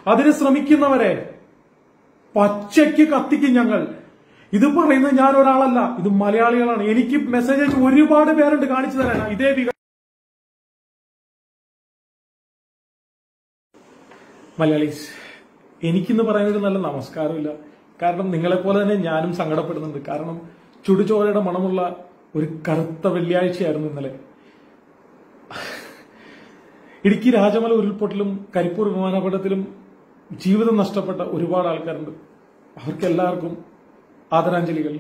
അതിന് ശ്രമിക്കുന്നവരെ പച്ചയ്ക്ക് കത്തിക്കും ഞങ്ങൾ ഇത് പറയുന്നത് ഞാൻ ഒരാളല്ല ഇത് മലയാളികളാണ് എനിക്ക് മെസ്സേജ് അയച്ച് ഒരുപാട് പേരുണ്ട് കാണിച്ചു തരാൻ ഇതേ വിക മലയാളീസ് എനിക്കിന്ന് പറയാനൊരു നല്ല നമസ്കാരമില്ല കാരണം നിങ്ങളെപ്പോലെ തന്നെ ഞാനും സങ്കടപ്പെടുന്നുണ്ട് കാരണം ചുടുചോരയുടെ മണമുള്ള ഒരു കറുത്ത വെള്ളിയാഴ്ചയായിരുന്നു ഇന്നലെ ഇടുക്കി രാജമല ഉരുൾപൊട്ടലും കരിപ്പൂർ വിമാനാപകടത്തിലും ജീവിതം നഷ്ടപ്പെട്ട ഒരുപാട് ആൾക്കാരുണ്ട് അവർക്കെല്ലാവർക്കും ആദരാഞ്ജലികൾ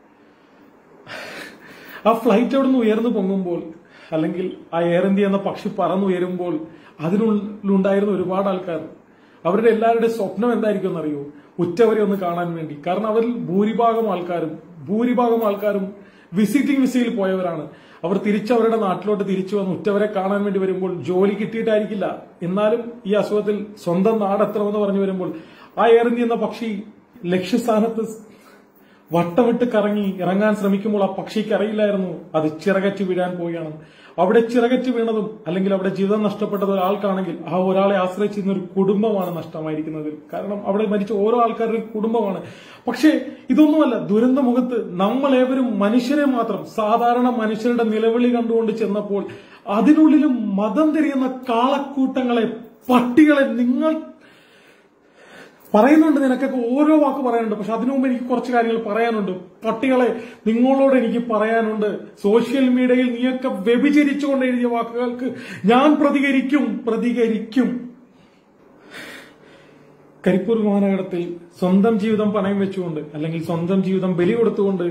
ആ ഫ്ലൈറ്റ് അവിടെ നിന്ന് ഉയർന്നു പൊങ്ങുമ്പോൾ അല്ലെങ്കിൽ ആ എയർ ഇന്ത്യ എന്ന പക്ഷി പറന്നുയരുമ്പോൾ അതിനുള്ളിലുണ്ടായിരുന്ന ഒരുപാട് ആൾക്കാർ അവരുടെ എല്ലാവരുടെയും സ്വപ്നം എന്തായിരിക്കും എന്നറിയോ ഉറ്റവരെ ഒന്ന് കാണാൻ വേണ്ടി കാരണം അവരിൽ ഭൂരിഭാഗം ആൾക്കാരും ഭൂരിഭാഗം ആൾക്കാരും വിസിറ്റിംഗ് വിസയിൽ പോയവരാണ് അവർ തിരിച്ച് അവരുടെ നാട്ടിലോട്ട് തിരിച്ചു വന്ന് ഉറ്റവരെ കാണാൻ വേണ്ടി വരുമ്പോൾ ജോലി കിട്ടിയിട്ടായിരിക്കില്ല എന്നാലും ഈ അസുഖത്തിൽ സ്വന്തം നാടെത്തണമെന്ന് പറഞ്ഞു വരുമ്പോൾ ആ എയർ ഇന്ത്യ എന്ന പക്ഷി ലക്ഷ്യസ്ഥാനത്ത് വട്ടമിട്ട് കറങ്ങി ഇറങ്ങാൻ ശ്രമിക്കുമ്പോൾ ആ പക്ഷിക്ക് അറിയില്ലായിരുന്നു അത് ചിറകറ്റ് വീഴാൻ പോവുകയാണ് അവിടെ ചിറകറ്റ് വീണതും അല്ലെങ്കിൽ അവിടെ ജീവിതം നഷ്ടപ്പെട്ടത് ഒരാൾക്കാണെങ്കിൽ ആ ഒരാളെ ആശ്രയിച്ചിരുന്ന ഒരു കുടുംബമാണ് നഷ്ടമായിരിക്കുന്നത് കാരണം അവിടെ മരിച്ച ഓരോ ആൾക്കാരുടെ കുടുംബമാണ് പക്ഷേ ഇതൊന്നുമല്ല ദുരന്ത മുഖത്ത് നമ്മൾ ഏവരും മനുഷ്യരെ മാത്രം സാധാരണ മനുഷ്യരുടെ നിലവിളി കണ്ടുകൊണ്ട് ചെന്നപ്പോൾ അതിനുള്ളിലും മതം തിരിയുന്ന കാളക്കൂട്ടങ്ങളെ പട്ടികളെ നിങ്ങൾ പറയുന്നുണ്ട് നിനക്കൊക്കെ ഓരോ വാക്ക് പറയാനുണ്ട് പക്ഷെ അതിനു മുമ്പ് എനിക്ക് കുറച്ച് കാര്യങ്ങൾ പറയാനുണ്ട് പട്ടികളെ നിങ്ങളോട് എനിക്ക് പറയാനുണ്ട് സോഷ്യൽ മീഡിയയിൽ നീയൊക്കെ വ്യഭിചരിച്ചുകൊണ്ട് എഴുതിയ വാക്കുകൾക്ക് ഞാൻ പ്രതികരിക്കും പ്രതികരിക്കും കരിപ്പൂർ വിമാനകടത്തിൽ സ്വന്തം ജീവിതം പണയം വെച്ചുകൊണ്ട് അല്ലെങ്കിൽ സ്വന്തം ജീവിതം ബലി കൊടുത്തുകൊണ്ട്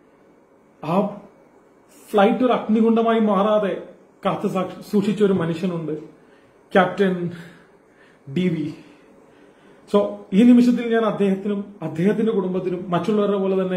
ആ ഫ്ലൈറ്റ് ഒരു അഗ്നികുണ്ഡമായി മാറാതെ കാത്തു സാക്ഷി- സൂക്ഷിച്ച ഒരു മനുഷ്യനുണ്ട് ക്യാപ്റ്റൻ ഡി വി സോ ഈ നിമിഷത്തിൽ ഞാൻ അദ്ദേഹത്തിനും അദ്ദേഹത്തിന്റെ കുടുംബത്തിനും മറ്റുള്ളവരുടെ പോലെ തന്നെ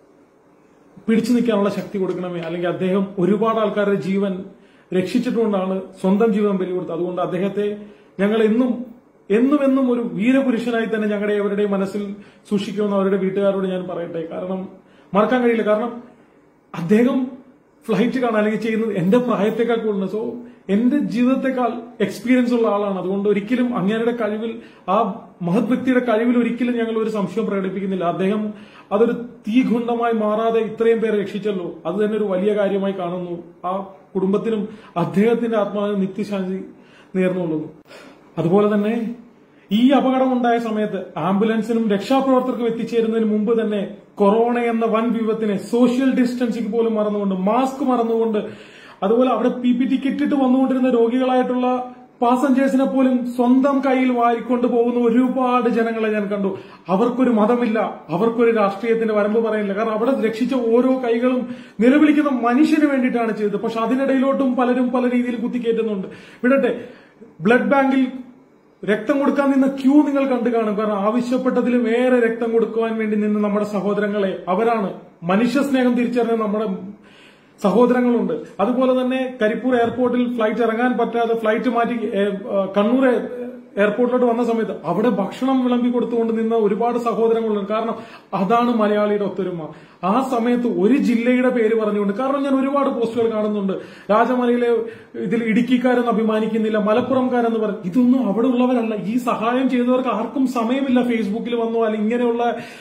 പിടിച്ചു നിൽക്കാനുള്ള ശക്തി കൊടുക്കണമേ അല്ലെങ്കിൽ അദ്ദേഹം ഒരുപാട് ആൾക്കാരുടെ ജീവൻ രക്ഷിച്ചിട്ടുകൊണ്ടാണ് സ്വന്തം ജീവൻ ബലി കൊടുത്തത് അതുകൊണ്ട് അദ്ദേഹത്തെ ഞങ്ങൾ എന്നും എന്നും എന്നും ഒരു വീരപുരുഷനായി തന്നെ ഞങ്ങളുടെ അവരുടെയും മനസ്സിൽ സൂക്ഷിക്കുമെന്ന് അവരുടെ വീട്ടുകാരോട് ഞാൻ പറയട്ടെ കാരണം മറക്കാൻ കഴിയില്ല കാരണം അദ്ദേഹം ഫ്ലൈറ്റ് കാണാൻ അല്ലെങ്കിൽ ചെയ്യുന്നത് എന്റെ പ്രായത്തെക്കാൾ കൂടുതൽ സോ എന്റെ ജീവിതത്തെക്കാൾ എക്സ്പീരിയൻസ് ഉള്ള ആളാണ് അതുകൊണ്ട് ഒരിക്കലും അങ്ങേരുടെ കഴിവിൽ ആ മഹത് വ്യക്തിയുടെ കഴിവിൽ ഒരിക്കലും ഞങ്ങൾ ഒരു സംശയം പ്രകടിപ്പിക്കുന്നില്ല അദ്ദേഹം അതൊരു തീഗുണ്ടമായി മാറാതെ ഇത്രയും പേരെ രക്ഷിച്ചല്ലോ അത് തന്നെ ഒരു വലിയ കാര്യമായി കാണുന്നു ആ കുടുംബത്തിനും അദ്ദേഹത്തിന്റെ ആത്മാവിന് നിത്യശാന്തി നേർന്നുകൊള്ളുന്നു അതുപോലെ തന്നെ ഈ അപകടമുണ്ടായ സമയത്ത് ആംബുലൻസിനും രക്ഷാപ്രവർത്തകർക്കും എത്തിച്ചേരുന്നതിന് മുമ്പ് തന്നെ കൊറോണ എന്ന വൻ വിപത്തിനെ സോഷ്യൽ ഡിസ്റ്റൻസിംഗ് പോലും മറന്നുകൊണ്ട് മാസ്ക് മറന്നുകൊണ്ട് അതുപോലെ അവിടെ പി പി ടി കിറ്റിട്ട് വന്നുകൊണ്ടിരുന്ന രോഗികളായിട്ടുള്ള പാസഞ്ചേഴ്സിനെ പോലും സ്വന്തം കയ്യിൽ വാരിക്കൊണ്ട് പോകുന്ന ഒരുപാട് ജനങ്ങളെ ഞാൻ കണ്ടു അവർക്കൊരു മതമില്ല അവർക്കൊരു രാഷ്ട്രീയത്തിന്റെ വരമ്പ് പറയുന്നില്ല കാരണം അവിടെ രക്ഷിച്ച ഓരോ കൈകളും നിലവിളിക്കുന്ന മനുഷ്യന് വേണ്ടിയിട്ടാണ് ചെയ്തത് പക്ഷെ അതിനിടയിലോട്ടും പലരും പല രീതിയിൽ കുത്തിക്കയറ്റുന്നുണ്ട് വിടട്ടെ ബ്ലഡ് ബാങ്കിൽ രക്തം കൊടുക്കാൻ നിന്ന ക്യൂ നിങ്ങൾ കണ്ടു കാണും കാരണം ആവശ്യപ്പെട്ടതിലും ഏറെ രക്തം കൊടുക്കുവാൻ വേണ്ടി നിന്ന് നമ്മുടെ സഹോദരങ്ങളെ അവരാണ് മനുഷ്യ സ്നേഹം തിരിച്ചറിഞ്ഞ നമ്മുടെ സഹോദരങ്ങളുണ്ട് അതുപോലെ തന്നെ കരിപ്പൂർ എയർപോർട്ടിൽ ഫ്ലൈറ്റ് ഇറങ്ങാൻ പറ്റാതെ ഫ്ലൈറ്റ് മാറ്റി ഏ, ആ, കണ്ണൂർ എ- എയർപോർട്ടിലോട്ട് വന്ന സമയത്ത് അവിടെ ഭക്ഷണം വിളമ്പി കൊടുത്തുകൊണ്ട് നിന്ന ഒരുപാട് സഹോദരങ്ങളുണ്ട് കാരണം അതാണ് മലയാളിയുടെ ഒത്തൊരുമ ആ സമയത്ത് ഒരു ജില്ലയുടെ പേര് പറഞ്ഞുകൊണ്ട് കാരണം ഞാൻ ഒരുപാട് പോസ്റ്റുകൾ കാണുന്നുണ്ട് രാജമലയിലെ ഇതിൽ ഇടുക്കിക്കാരെന്ന് അഭിമാനിക്കുന്നില്ല മലപ്പുറംകാരെന്ന് പറയും ഇതൊന്നും അവിടെ ഉള്ളവരല്ല ഈ സഹായം ചെയ്തവർക്ക് ആർക്കും സമയമില്ല ഫേസ്ബുക്കിൽ വന്നോ അല്ലെങ്കിൽ ഇങ്ങനെയുള്ള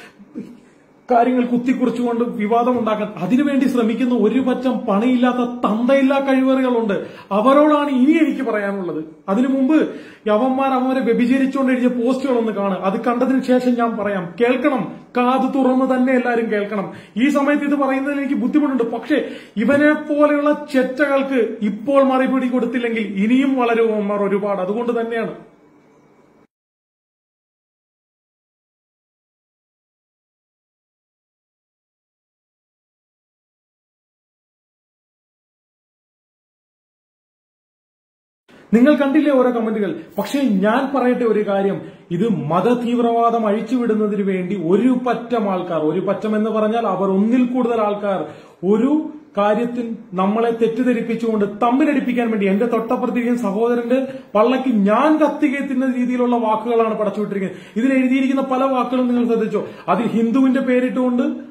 കാര്യങ്ങൾ കുത്തിക്കുറിച്ചുകൊണ്ട് വിവാദം ഉണ്ടാക്കാൻ അതിനുവേണ്ടി ശ്രമിക്കുന്ന ഒരു പറ്റം പണിയില്ലാത്ത തന്തയില്ലാ കഴിവേറുകളുണ്ട് അവരോടാണ് ഇനി എനിക്ക് പറയാനുള്ളത് അതിനു മുമ്പ് യവന്മാർ അവരെ വ്യഭിചരിച്ചുകൊണ്ട് എഴുതിയ പോസ്റ്റുകളൊന്ന് കാണുക അത് കണ്ടതിന് ശേഷം ഞാൻ പറയാം കേൾക്കണം കാത് തുറന്ന് തന്നെ എല്ലാവരും കേൾക്കണം ഈ സമയത്ത് ഇത് പറയുന്നതിൽ എനിക്ക് ബുദ്ധിമുട്ടുണ്ട് പക്ഷേ ഇവനെ പോലെയുള്ള ചെറ്റകൾക്ക് ഇപ്പോൾ മറുപടി കൊടുത്തില്ലെങ്കിൽ ഇനിയും വളരും അവന്മാർ ഒരുപാട് അതുകൊണ്ട് തന്നെയാണ് നിങ്ങൾ കണ്ടില്ലേ ഓരോ കമന്റുകൾ പക്ഷേ ഞാൻ പറയട്ടെ ഒരു കാര്യം ഇത് മതതീവ്രവാദം അഴിച്ചുവിടുന്നതിന് വേണ്ടി ഒരു പറ്റം ആൾക്കാർ ഒരു പറ്റം എന്ന് പറഞ്ഞാൽ അവർ ഒന്നിൽ കൂടുതൽ ആൾക്കാർ ഒരു കാര്യത്തിൽ നമ്മളെ തെറ്റിദ്ധരിപ്പിച്ചുകൊണ്ട് തമ്മിലടിപ്പിക്കാൻ വേണ്ടി എന്റെ തൊട്ടപ്പുറത്തിരിക്കുന്ന സഹോദരന്റെ പള്ളക്ക് ഞാൻ കത്തികെത്തുന്ന രീതിയിലുള്ള വാക്കുകളാണ് പടച്ചുവിട്ടിരിക്കുന്നത് ഇതിൽ എഴുതിയിരിക്കുന്ന പല വാക്കുകളും നിങ്ങൾ ശ്രദ്ധിച്ചോ അതിൽ ഹിന്ദുവിന്റെ പേരിട്ടുകൊണ്ട്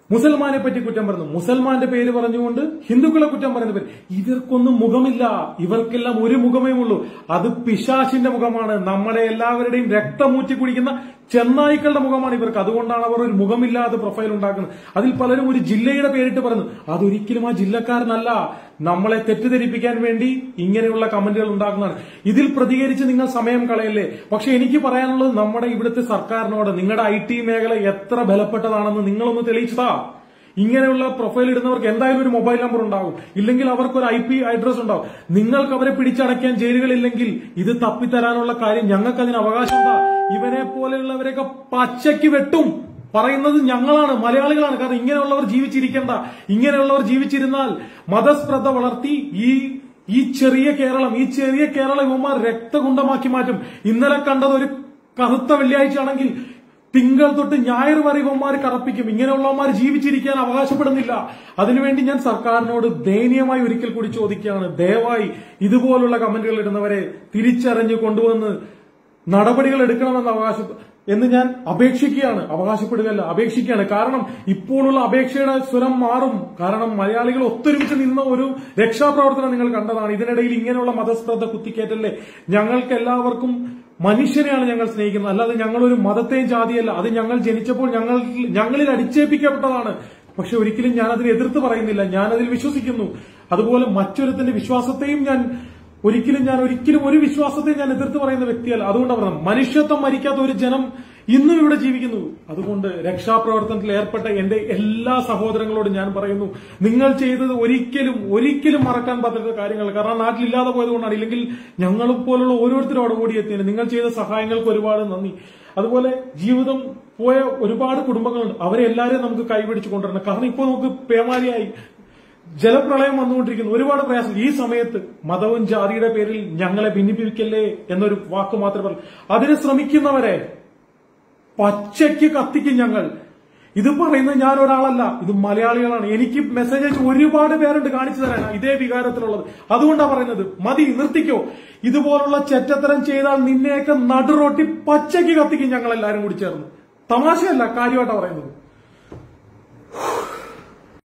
മുസൽമാനെ പറ്റി കുറ്റം പറഞ്ഞു മുസൽമാന്റെ പേര് പറഞ്ഞുകൊണ്ട് ഹിന്ദുക്കളെ കുറ്റം പറയുന്ന പേര് ഇവർക്കൊന്നും മുഖമില്ല ഇവർക്കെല്ലാം ഒരു മുഖമേ ഉള്ളൂ അത് പിശാശിന്റെ മുഖമാണ് നമ്മളെ എല്ലാവരുടെയും രക്തമൂറ്റി കുടിക്കുന്ന ചെന്നായ്ക്കളുടെ മുഖമാണ് ഇവർക്ക് അതുകൊണ്ടാണ് അവർ ഒരു മുഖമില്ലാതെ പ്രൊഫൈൽ ഉണ്ടാക്കുന്നത് അതിൽ പലരും ഒരു ജില്ലയുടെ പേരിട്ട് പറഞ്ഞു അതൊരിക്കലും ആ ജില്ലക്കാരനല്ല നമ്മളെ തെറ്റിദ്ധരിപ്പിക്കാൻ വേണ്ടി ഇങ്ങനെയുള്ള കമന്റുകൾ ഉണ്ടാക്കുന്നതാണ് ഇതിൽ പ്രതികരിച്ച് നിങ്ങൾ സമയം കളയല്ലേ പക്ഷെ എനിക്ക് പറയാനുള്ളത് നമ്മുടെ ഇവിടുത്തെ സർക്കാരിനോട് നിങ്ങളുടെ ഐ ടി മേഖല എത്ര ബലപ്പെട്ടതാണെന്ന് നിങ്ങളൊന്ന് തെളിയിച്ചതാ ഇങ്ങനെയുള്ള പ്രൊഫൈൽ ഇടുന്നവർക്ക് എന്തായാലും ഒരു മൊബൈൽ നമ്പർ ഉണ്ടാകും ഇല്ലെങ്കിൽ അവർക്ക് ഒരു ഐ പി അഡ്രസ് ഉണ്ടാവും നിങ്ങൾക്ക് അവരെ പിടിച്ചടയ്ക്കാൻ ജയിലുകളില്ലെങ്കിൽ ഇത് തപ്പിത്തരാനുള്ള കാര്യം ഞങ്ങൾക്ക് അതിന് അവകാശമുണ്ടാ ഇവനെ പോലെയുള്ളവരെയൊക്കെ പച്ചയ്ക്ക് വെട്ടും പറയുന്നത് ഞങ്ങളാണ് മലയാളികളാണ് കാരണം ഇങ്ങനെയുള്ളവർ ജീവിച്ചിരിക്കേണ്ട ഇങ്ങനെയുള്ളവർ ജീവിച്ചിരുന്നാൽ മതസ്പ്രദ്ധ വളർത്തി ഈ ഈ ചെറിയ കേരളം ഈ ചെറിയ കേരളം ഇവന്മാർ രക്തകുണ്ടമാക്കി മാറ്റും ഇന്നലെ കണ്ടത് ഒരു കറുത്ത വെള്ളിയാഴ്ച ആണെങ്കിൽ തിങ്കൾ തൊട്ട് ഞായർ വരെ ഇവന്മാർ കറപ്പിക്കും ഇങ്ങനെയുള്ളവന്മാർ ജീവിച്ചിരിക്കാൻ അവകാശപ്പെടുന്നില്ല അതിനുവേണ്ടി ഞാൻ സർക്കാരിനോട് ദയനീയമായി ഒരിക്കൽ കൂടി ചോദിക്കുകയാണ് ദയവായി ഇതുപോലുള്ള കമന്റുകൾ ഇടുന്നവരെ തിരിച്ചറിഞ്ഞ് കൊണ്ടുവന്ന് നടപടികൾ എടുക്കണമെന്ന് അവകാശ എന്ന് ഞാൻ അപേക്ഷിക്കുകയാണ് അവകാശപ്പെടുകയല്ല അപേക്ഷിക്കുകയാണ് കാരണം ഇപ്പോഴുള്ള അപേക്ഷയുടെ സ്വരം മാറും കാരണം മലയാളികൾ ഒത്തൊരുമിച്ച് നിന്ന ഒരു രക്ഷാപ്രവർത്തനം നിങ്ങൾ കണ്ടതാണ് ഇതിനിടയിൽ ഇങ്ങനെയുള്ള മതസ്പർദ്ധ കുത്തിക്കേറ്റല്ലേ ഞങ്ങൾക്ക് എല്ലാവർക്കും മനുഷ്യനെയാണ് ഞങ്ങൾ സ്നേഹിക്കുന്നത് അല്ലാതെ ഞങ്ങളൊരു മതത്തെയും ജാതിയല്ല അത് ഞങ്ങൾ ജനിച്ചപ്പോൾ ഞങ്ങൾ ഞങ്ങളിൽ അടിച്ചേൽപ്പിക്കപ്പെട്ടതാണ് പക്ഷെ ഒരിക്കലും ഞാൻ അതിനെ എതിർത്ത് പറയുന്നില്ല ഞാൻ അതിൽ വിശ്വസിക്കുന്നു അതുപോലെ മറ്റൊരുത്തിന്റെ വിശ്വാസത്തെയും ഞാൻ ഒരിക്കലും ഞാൻ ഒരിക്കലും ഒരു വിശ്വാസത്തെ ഞാൻ എതിർത്ത് പറയുന്ന വ്യക്തിയല്ല അതുകൊണ്ടാണ് പറഞ്ഞത് മനുഷ്യത്വം മരിക്കാത്ത ഒരു ജനം ഇന്നും ഇവിടെ ജീവിക്കുന്നു അതുകൊണ്ട് രക്ഷാപ്രവർത്തനത്തിൽ ഏർപ്പെട്ട എന്റെ എല്ലാ സഹോദരങ്ങളോടും ഞാൻ പറയുന്നു നിങ്ങൾ ചെയ്തത് ഒരിക്കലും ഒരിക്കലും മറക്കാൻ പറ്റാത്ത കാര്യങ്ങൾ കാരണം നാട്ടിലില്ലാതെ പോയതുകൊണ്ടാണ് ഇല്ലെങ്കിൽ ഞങ്ങളെ പോലുള്ള ഓരോരുത്തരും അവിടെ ഓടിയെത്തിയത് നിങ്ങൾ ചെയ്ത സഹായങ്ങൾക്ക് ഒരുപാട് നന്ദി അതുപോലെ ജീവിതം പോയ ഒരുപാട് കുടുംബങ്ങളുണ്ട് അവരെ എല്ലാവരെയും നമുക്ക് കൈപിടിച്ച് കൊണ്ടുവരണം കാരണം ഇപ്പോൾ നമുക്ക് പേമാരിയായി ജലപ്രളയം വന്നുകൊണ്ടിരിക്കുന്നു ഒരുപാട് പ്രയാസം ഈ സമയത്ത് മതവും ജാതിയുടെ പേരിൽ ഞങ്ങളെ ഭിന്നിപ്പിക്കല്ലേ എന്നൊരു വാക്ക് മാത്രമേ പറഞ്ഞു അതിന് ശ്രമിക്കുന്നവരെ പച്ചയ്ക്ക് കത്തിക്കും ഞങ്ങൾ ഇത് പറയുന്നത് ഞാൻ ഒരാളല്ല ഇത് മലയാളികളാണ് എനിക്ക് മെസ്സേജ് അയച്ച് ഒരുപാട് പേരുണ്ട് കാണിച്ചു തരാൻ ഇതേ വികാരത്തിലുള്ളത് അതുകൊണ്ടാണ് പറയുന്നത് മതി നിർത്തിക്കോ ഇതുപോലുള്ള ചെറ്റത്തരം ചെയ്താൽ നിന്നെയൊക്കെ നടുറൊട്ടി പച്ചയ്ക്ക് കത്തിക്കും ഞങ്ങൾ എല്ലാരും കൂടി ചേർന്ന് തമാശയല്ല കാര്യമായിട്ടാണ് പറയുന്നത്